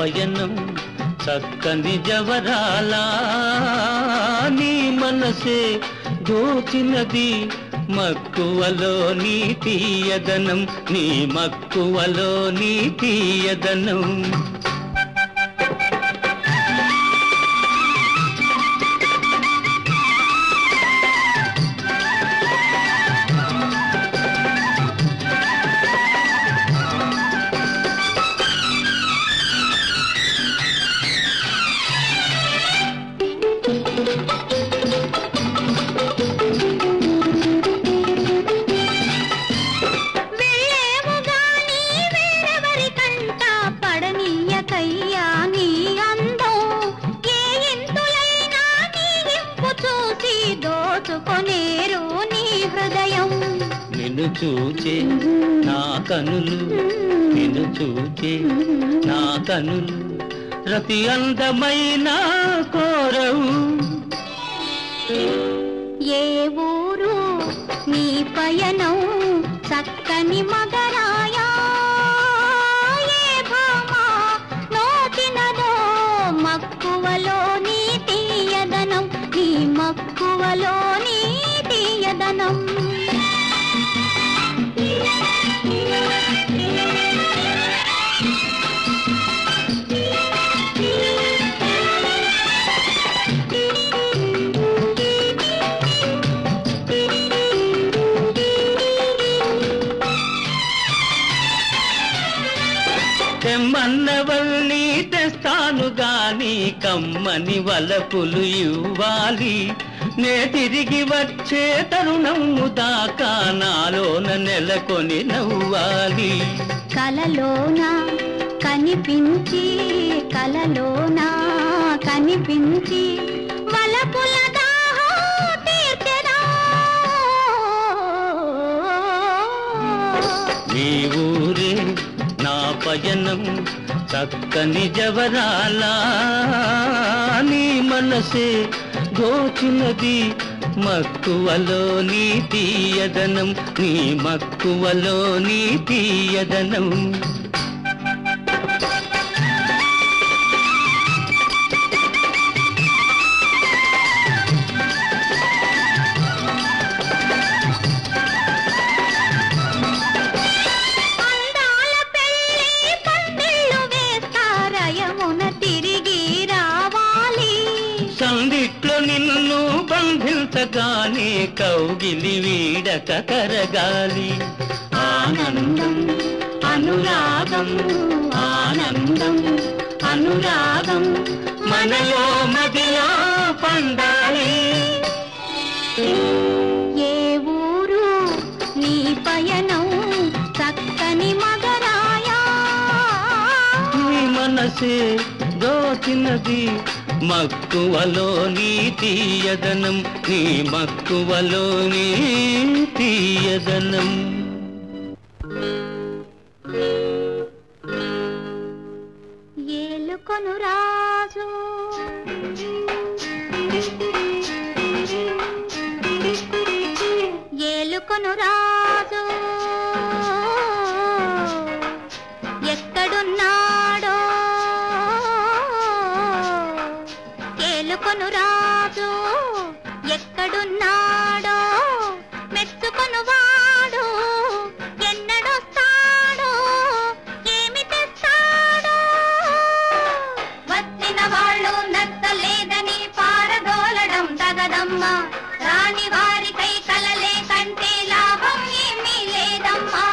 పయనం చక్కని జవరాలా నీ మనసే దోచినది మక్కువలో నీ తీయదనం నీ మక్కువలో నీ తీయదనం వెళ్ళేవు గాని వేరెవరికంట పడనీయకయ్యా నీ అందం ఏ ఇంతులైనా నీ ఇంపు చూసి దోచుకొనేరు నీ హృదయం నిన్ను చూచే నా కనులు నిన్ను చూచే నా కనులు రతి అందమైన కోరవు ఏ ఊరు నీ పయనం చక్కని మగరాయా ఏ భామ నోచినదో మక్కువలో నీ తీయదనం నీ మక్కువలో నీ తీయదనం తెమ్మన్నవల్ని తెస్తాను గాని కమ్మని వలపులు ఇవ్వాలి నే తిరిగి వచ్చే తరుణము దాకా నాలోన నెలకొని నవ్వాలి కలలోన కనిపించి కలలోన కనిపించి వలపుల దాహం తీర్చెదా. నీ ఊరే నా పయనం చక్కని జవరాలా నీ మనసే దోచినది మక్కువలో నీ తీయదనం నీ మక్కువలో నీ తీయదనం అందాల పెళ్ళి పందిళ్ళు వేస్తారయమున తిరిగి రావాలి సందిట్లో నిన్ను బంధించగానే కౌగిలి వీడక కరగాలి ఆనందం అనురాగం ఆనందం అనురాగం మనలో మదిలో పండాలి ఏ ఊరు నీ పయనం చక్కని మగరాయా నీ మనసే దోచినది మక్కువలో నీ తీయదనం నీ మక్కువలో నీ తీయదనం ఏలుకొను రాజు ఏలుకొను రాజు ఎక్కడున్నాడో ఏలుకొను రాజు ఎక్కడున్నాడో మెచ్చుకొను వాడు ఎన్నడొస్తాడో ఏమి తెస్తాడో వచ్చిన వాళ్ళు నచ్చలేదని పారదోలడం తగదమ్మా రాని వారికై కలలే కంటే లాభం ఏమీ లేదమ్మా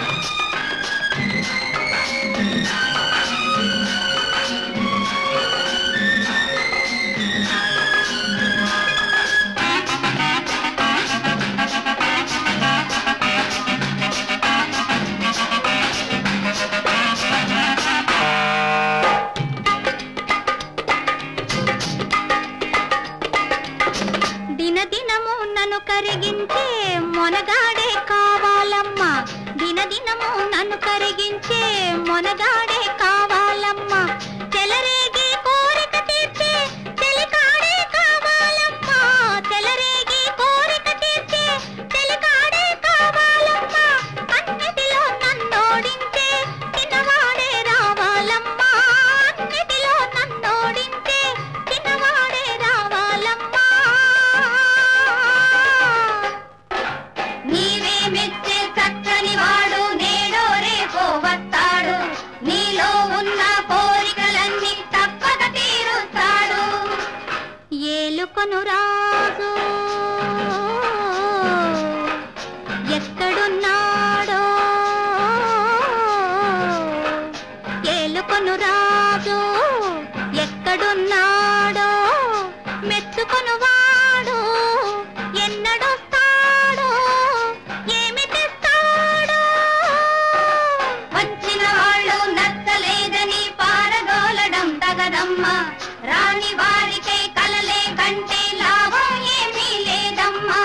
దినదినము నన్ను కరిగించే మొనగాడే కావాలమ్మా దినదినము నన్ను కరిగించే మొనగాడే కావాలమ్మా చెలరేగి కోరిక తీర్చే చెలికాడే కావాలమ్మా చెలరేగి కోరిక తీర్చే చెలికాడే కావాలమ్మా అన్నిటిలో నన్నోడించే చిన్నవాడే రావాలమ్మా ఏలుకొను రాజు ఎక్కడున్నాడో ఏలుకొను రాజు ఎక్కడున్నాడో మెచ్చుకొను వాడు ఎన్నడొస్తాడో ఏమి తెస్తాడో వచ్చిన వాళ్ళు నచ్చలేదని పారదోలడం తగదమ్మా రాని వారికై కలలే కంటే లాభం ఏమీ లేదమ్మా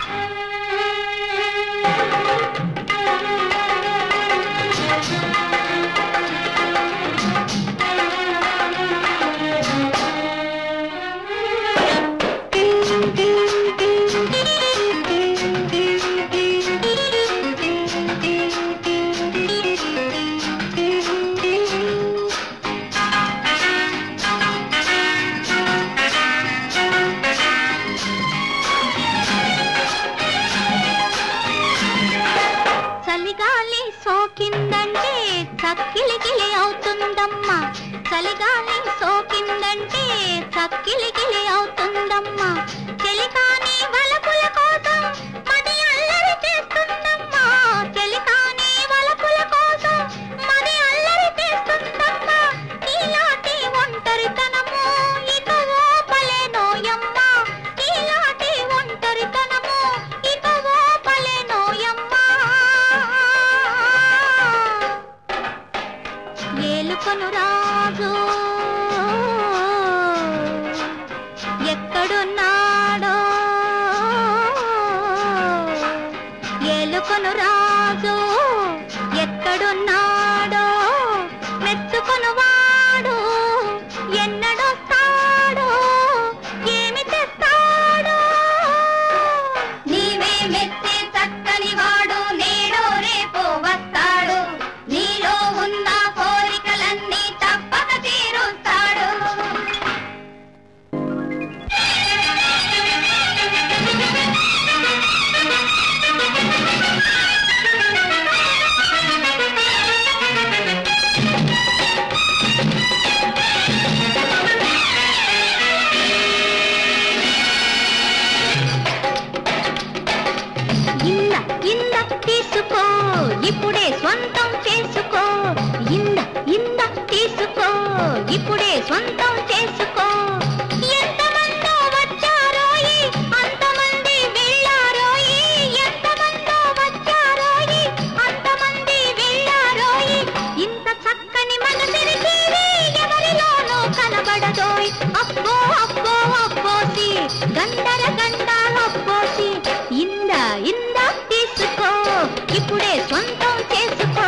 చలిగాలి సోకిందంటే చక్కిలికిలి అవుతుందమ్మా చలిగాలి సోకిందంటే చక్కిలికిలి అవుతుందమ్మా చెలికాని వలపుల కోసం మది అల్లరి చేస్తుందమ్మా చెలికాని వలపుల కోసం మది అల్లరి చేస్తుందమ్మా నీలాంటి ఒంటరితనము ఇక ఓపలేనోయమ్మా నీలాంటి ఒంటరితనము ఇక ఓపలేనోయమ్మా ఏలుకొను రాజు ఎక్కడున్నాడో ఏలుకొను రాజు ఎక్కడున్నాడో మెచ్చుకొను వాడు ఎన్నడొస్తాడో ఏమి తెస్తాడో నీవే మెచ్చే చక్కని వాడు నేడో రేపో వస్తాడు నీలో ఉన్న కోరికలన్నీ తప్పక తీరుస్తాడు ఇంద ఇంద తీసుకో ఇప్పుడే స్వంతం చేసుకో ఇంద ఇంద తీసుకో ఇప్పుడే స్వంతం చేసుకో ఎంతమందో వచ్చారోయి అంతమంది వెళ్ళారోయి ఎంతమందో వచ్చారోయి అంతమంది వెళ్ళారోయి ఇంత చక్కని మనసిరికి ఎవరిలోనూ కనబడదోయ్ అబ్బో అబ్బో అబ్బోసి గండర గండాల అబ్బోసి ఇంద ఇంద తీసుకో ఇప్పుడే సొంతం చేసుకో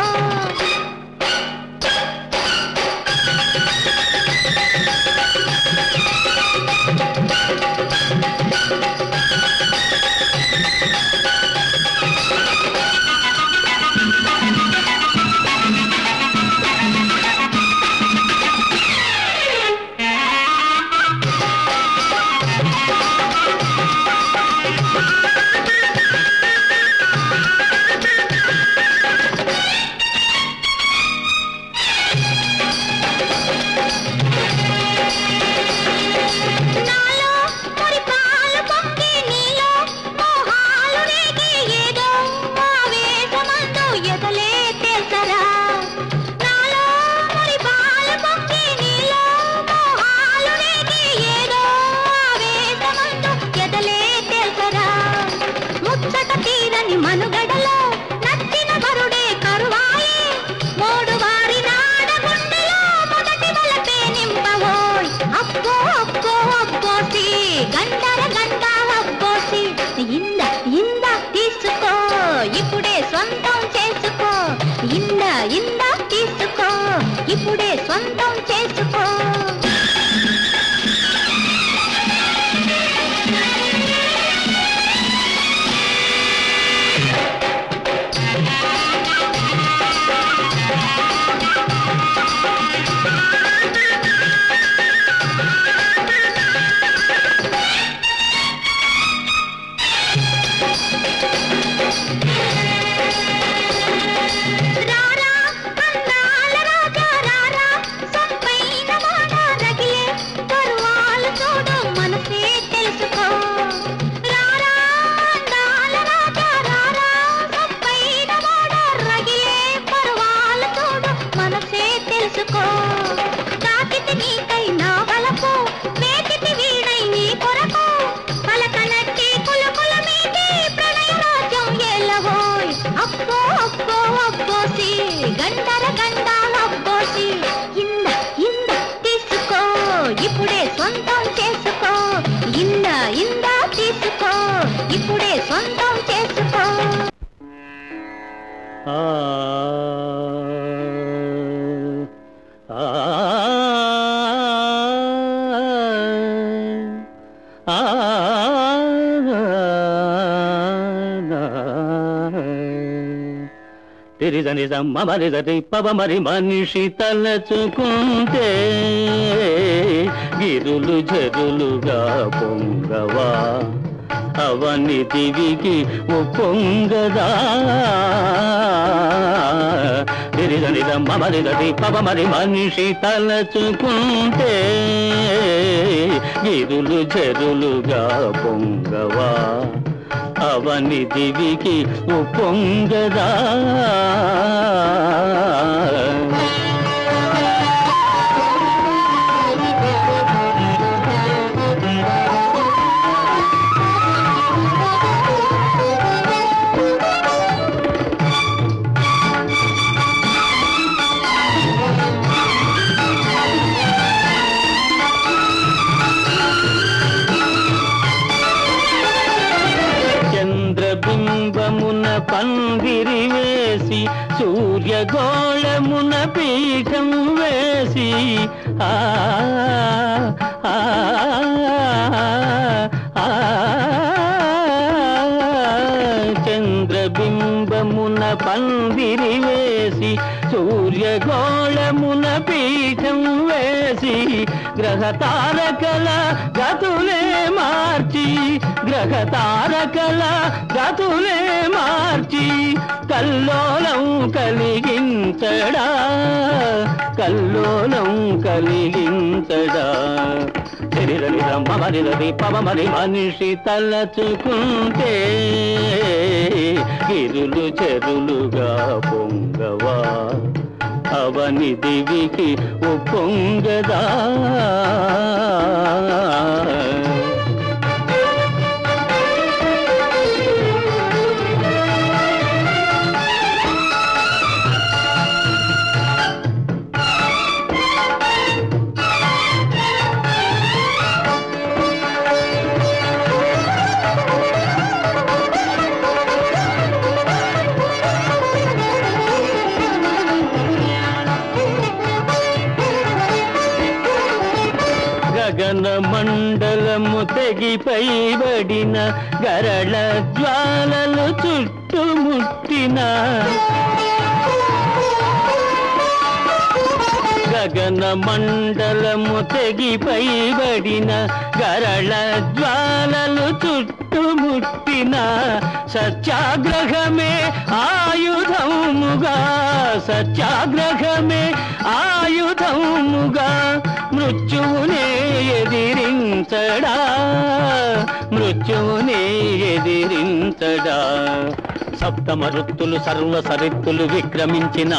సొంతం చేసుకో ఇంద ఇంద తీసుకో ఇప్పుడే సొంతం చేసుకో ఆ ఆ ఆ తిరిదని మరి దరి పవ మరి మనిషి తలచుకుంటే గిరులు జరులుగా పొంగవా అవని దివికి ఓ పొంగదా తిరిదని మరి దరి పవ మరి మనిషి తలచుకుంటే గిరులు జరులుగా పొంగవా అవని దివికి ఓ పొంగదా చంద్రబింబమున పందిరి వేసి సూర్యగోళమున పీఠం వేసి ఆ ఆ, ఆ, చంద్రబింబమున పందిరి వేసి సూర్యగోళమున పీఠం వేసి గ్రహ తారకల గతులే మార్చి గ్రహ తారకల గతులే మార్చి కల్లోలం కలిగించడా కల్లోలం కలిగించడా శరీరని రమ్మరిది పవమరి మనిషి తలచుకుంటే గిరులు చెరులుగా పొంగవా అవని దివికి ఓ పొంగదా గగన మండలము తెగిపై బడిన గరళ జ్వాలలు చుట్టుముట్టిన గగన మండలము తెగిపై బడిన గరళ జ్వాలలు చుట్టుముట్టిన సత్యాగ్రహమే ఆయుధముగా సత్యాగ్రహమే ఆయుధముగా మృత్యువునే ఎదిరించడా మృత్యువునే ఎదిరించడా సప్తమ ఋత్తులు సర్వ సరిత్తులు విక్రమించినా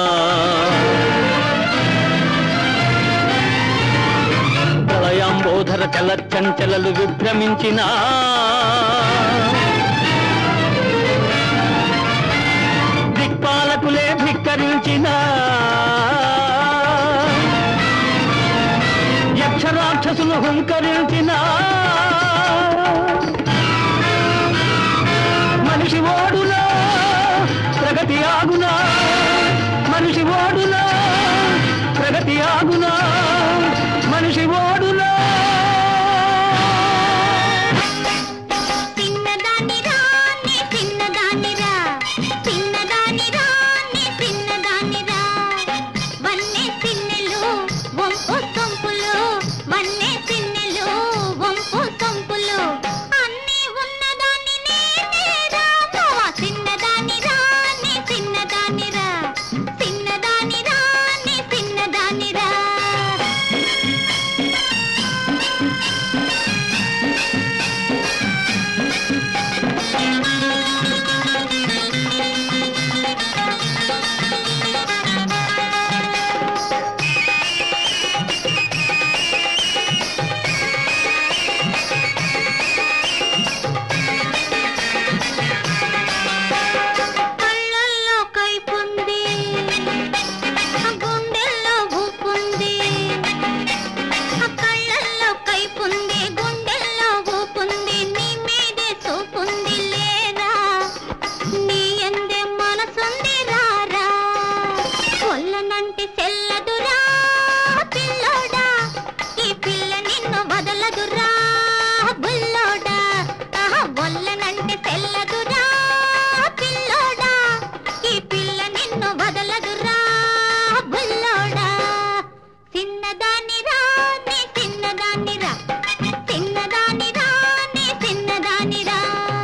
ప్రళయాంబోధర చల చంచలలు విభ్రమించిన దిక్పాలకులే ధిక్కరించిన యక్షరాక్షసులు హుంకరించిన మనిషి ఓడునా ప్రగతి ఆగునా మనిషి ఓడునా ప్రగతి ఆగునా మనిషి ఓడునా చిన్నదాని రాని చిన్నదాని రా చిన్నదాని రాని చిన్నదాని రా వన్నె చిన్నెలు వంపు సొంపులు వన్నె చిన్నెలు వంపు సొంపులు అన్నీ ఉన్నదాన్ని నేనే రా మావా చిన్నదాని రాని చిన్నదాని రా చిన్నదాని రాని చిన్నదాని రా వదలదురా బుల్లోడా ఆహా వల్లనంటే తెల్లదురా పిల్లోడా ఈ పిల్ల నిన్ను వదలదురా బుల్లోడా చిన్నదానిరా నీ చిన్నదానిరా చిన్నదానిరా నీ చిన్నదానిరా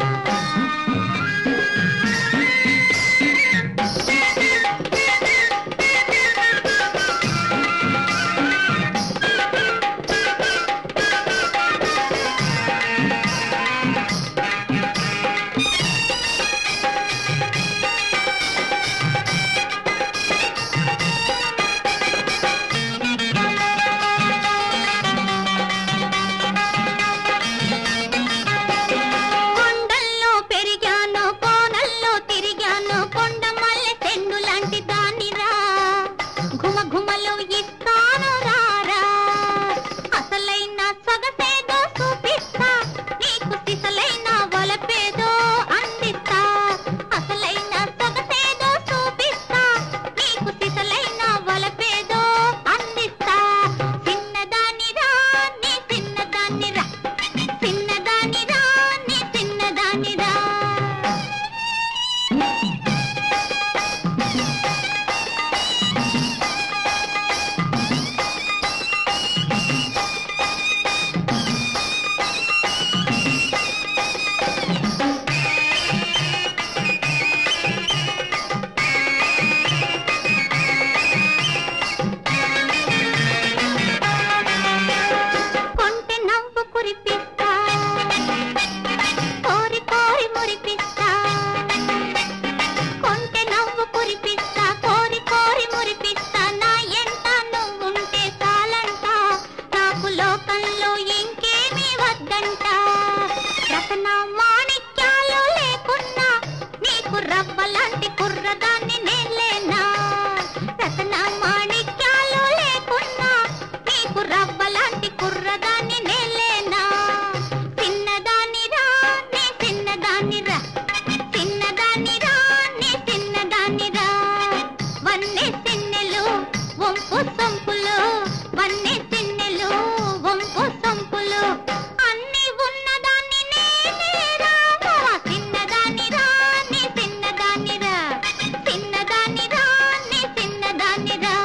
కొండల్లో పెరిగాను కోనల్లో తిరిగాను కొండ మల్లె చెండు లాంటి దానిరా ఘుమ ఘుమలో ఇస్తాను రారా అసలైన సొగసేదో చూపిస్తా నీకు సిసలైన వలపేదో అందిస్తా అసలైన సొగసేదో చూపిస్తా నీకు సిసలైన వలపేదో అందిస్తా చిన్నదానిరా నీ చిన్నదానిరా చిన్నదానిరా నీ చిన్నదానిరా కొంటె నవ్వు కురిపిస్తా కోరి కోరి మురిపిస్తా కొంటె నవ్వు కురిపిస్తా కోరి కోరి మురిపిస్తా నా ఎంట నువ్వుంటే చాలంట నాకు లోకంలో ఇంకేమీ వద్దంట రతన మాణిక్యాలు లేకున్నా నీకు రవ్వలాంటి కుర్రదాన్ని నేలేనా రతన మాణిక్యాలు లేకున్నా నీకు రవ్వలాంటి కుర్రదాన్ని నేలేనా చిన్నదానిరా నీ చిన్నదానిరా చిన్నదానిరా నీ చిన్నదానిరా వన్నె సిన్నెలు వంపు సొంపులు వన్నె సిన్నెలు వంపు సొంపులు అన్ని ఉన్నదాన్ని నేనేరా చిన్నదానిరా నీ చిన్నదానిరా చిన్నదానిరా నీ చిన్నదానిరా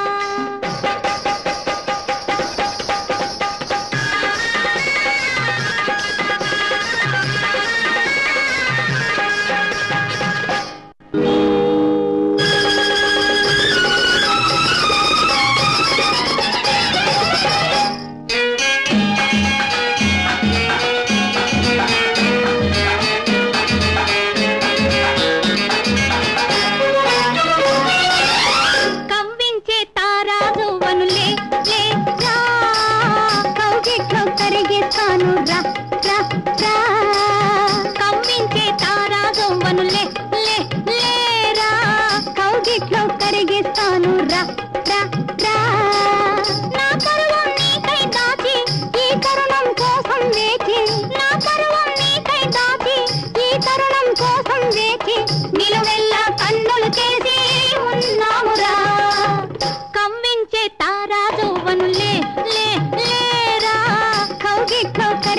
కవ్వించే తారాజు వనులే లే రా కౌగిట్లో కరిగిస్తాను రా రా రా కవ్వించే తారాజు వనులే లే లే రా కౌగిట్లో కరిగిస్తాను రా రా రా నా పరువం నీకై దాచి ఈ తరుణం కోసం వేచి నా పరువం నీకై దాచి ఈ తరుణం కోసం వేచి నిలువెల్లా కన్నులు చేసి ఉన్నామురా కమ్మించే తారాజు వనులే లే లేరా కౌగిట్లో కరి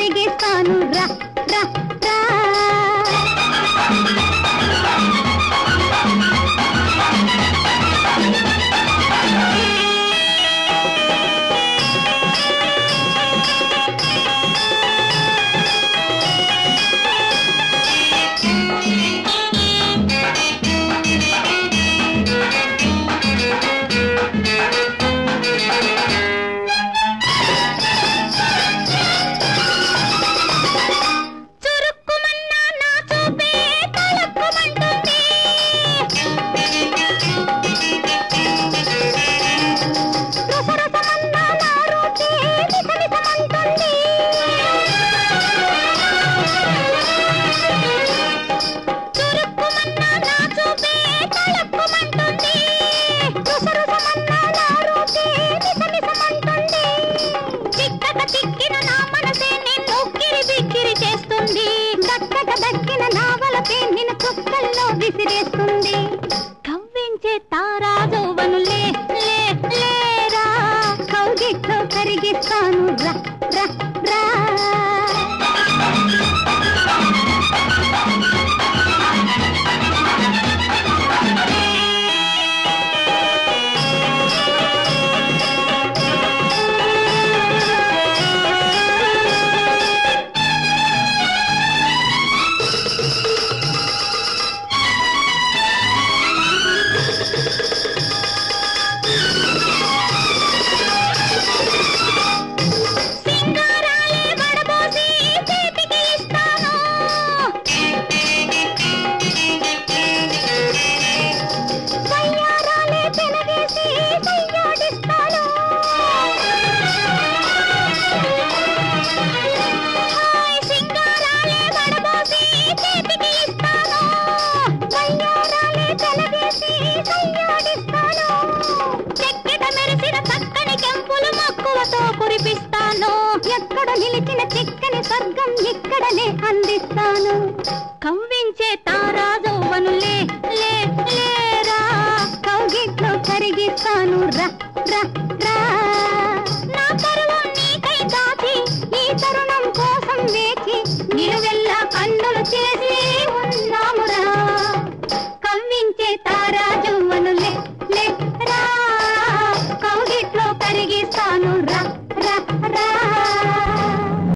దొరికిన చిక్కని స్వర్గం ఇక్కడనే అందిస్తాను కవ్వించే తారాజవ్వనులే